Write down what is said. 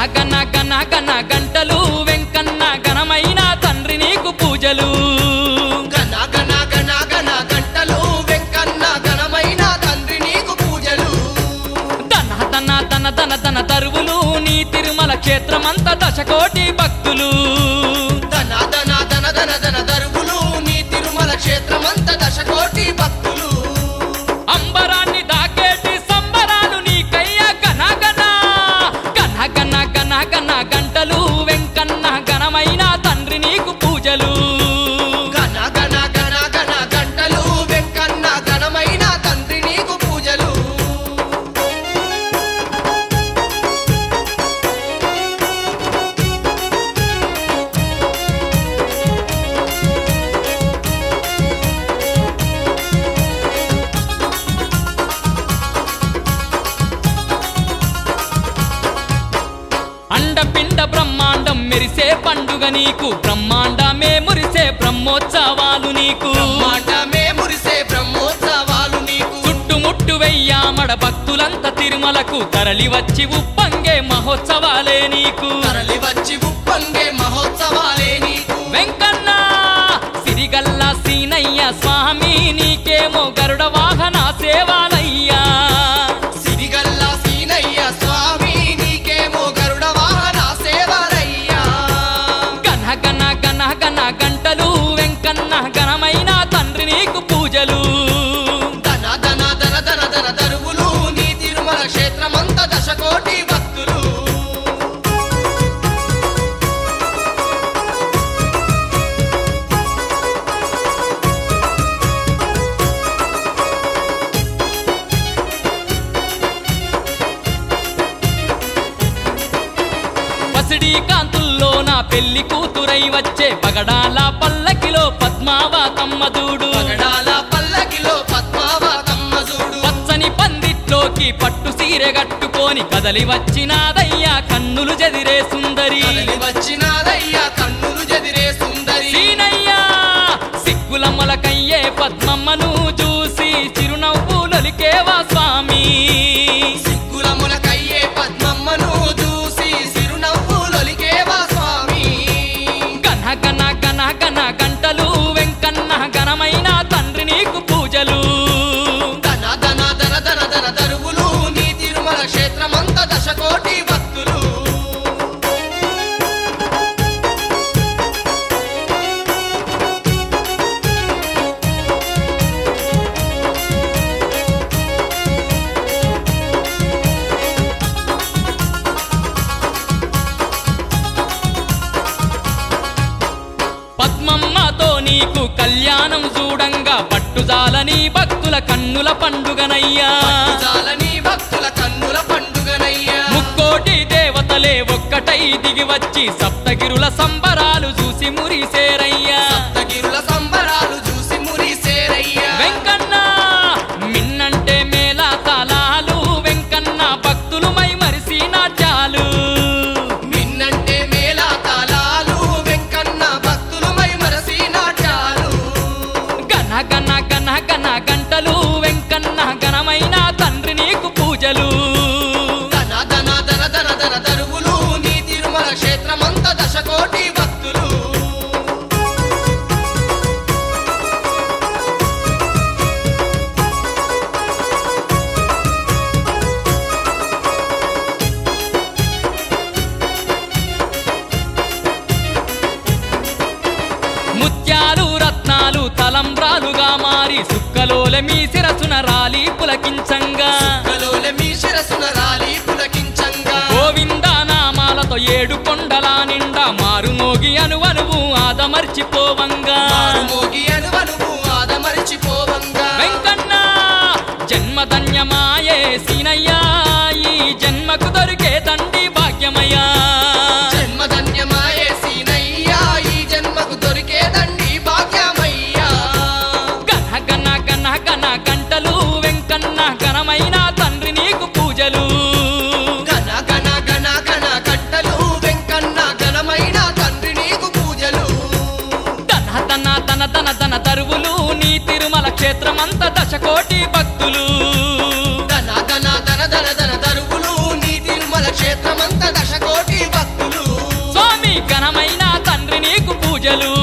గన గన గన గంటలు వెంకన్న ఘనమైన తండ్రి నీకు పూజలు గన గన గన గన గంటలు వెంకన్న ఘనమైన తండ్రి నీకు పూజలు ధన ధన ధన ధన ధన తరువులు నీ తిరుమల క్షేత్రమంత దశకోటి భక్తులు ధన ధన ధన ధన ధన దరువులు నీ తిరుమల క్షేత్రమంత దశకోటి భక్తులు అంబరాన్ని దాకేటి సంబరాలు నీకయ్య గన గన గన గన గన గన గంటలు వెంకన్న ఘనమైన తండ్రి నీకు పూజలు గన గన గన గన గంటలు వెంకన్న ఘనమైన తండ్రి నీకు పూజలు అండపిండ బ్రహ్మాండం మెరిసే పండుగ నీకు బ్రహ్మాండమే మురిసే బ్రహ్మోత్సవాలు నీకు మాటమే మురిసే బ్రహ్మోత్సవాలు నీకు చుట్టుముట్టు వెయ్యామడ భక్తులంత తిరుమలకు తరలి వచ్చి ఉప్పంగే మహోత్సవాలే నీకు తరలి వచ్చి ఉప్పంగే మహోత్సవాలే నీకు వెంకన్న సిరిగల్ల సీనయ్య స్వామి నీకేమో గరుడ వాహన సేవాలయ్యా సిరిగల్ల సీనయ్య స్వామి నీకేమో గరుడ వాహన సేవరయ్యా గన గన గన గన గంటలు వెంకన్న ఘనమైన తండ్రి నీకు పూజలు ధన ధన ధన ధన ధన దరువులు నీ తిరుమల క్షేత్రమంత దశకోటి భక్తులు పసిడి కాంతుల్లో నా పెళ్లి కూతురై వచ్చే పగడాల పల్లకిలో పద్మావతమ్మ దూడు పగడాల పల్లకిలో పద్మావతమ్మ చూడు పచ్చని పందిట్లోకి పట్టు సీరె కట్టుకొని కదలి వచ్చినాదయ్యా కన్నులు జదిరే సుందరి కదలి వచ్చినాదయ్యా కన్నులు జదిరే సుందరి సీనయ్యా సిగ్గుల మొలకయ్యే పద్మమ్మను చూసి చిరునవ్వులొలికేవా స్వామి సిగ్గులములకయ్యే పద్మమ్మను చూసి సిరునవ్వులొలికేవా స్వామి గన గన గన గన గంటలు వెంకన్న ఘనమైన తండ్రి నీకు పూజలు ధన ధన ధన ధన ధన దరువులు నీ తిరుమల క్షేత్రమంత దశకోటి భక్తులు పద్మమ్మతో నీకు కళ్యాణం చూడంగా పట్టుజాలని భక్తుల కన్నుల పండుగనయ్యా జాలని భక్తుల కన్నుల పండుగనయ్యా ముక్కోటి దేవతలే ఒక్కటై దిగి వచ్చి సప్తగిరుల సంబరాలు చూసి మురిసేరయ్యా సప్తగిరుల సంబరాలు చూసి మురిసేరయ్యా వెంకన్న మిన్నంటే మేళ తాళాలు వెంకన్న భక్తులు మై మరిసి నాట్యాలు మిన్నంటే మేళా తాళాలు వెంకన్న భక్తులు మై మరసి నాట్యాలు గన గన గన గన గంటలు వెంకన్న ఘనమైన తండ్రి నీకు పూజలు ధన ధన ధన ధన ధన దరువులు నీ తిరుమల క్షేత్రమంత దశకోటి భక్తులు ముత్యాలు రత్నాలు తలంబ్రాలుగా మారి సుక్కలోల మీ శిరసున రాలి పులకించంగా కలోల మీ శిరసున రాలి పులకించంగా గోవింద నామాలతో ఏడు కొండల నిండా మారుమోగి అనువనువు ఆదమర్చిపోవంగా మోగి అనువనువు ఆదమరిచిపోవంగా వెంకన్న జన్మధన్యమాయే సీనయ్యా ఈ జన్మకు దొరికే తండ్రి భాగ్యమయ్యా జన్మధన్యమాయే సీనయ్యా ఈ జన్మకు దొరికేదండి భాగ్యమయ్యా గన గన గన గన గంటలు వెంకన్న ఘనమైన తండ్రి నీకు పూజలు గన గన గన గన గంటలు వెంకన్న ఘనమైన తండ్రి నీకు పూజలు తన తన తన తన తన తరువులు నీ తిరుమల క్షేత్రమంత దశకోటి భక్తులు ధన ధన ధన ధన ధన దరువులు నీ తిరుమల క్షేత్రమంత దశకోటి పూజలు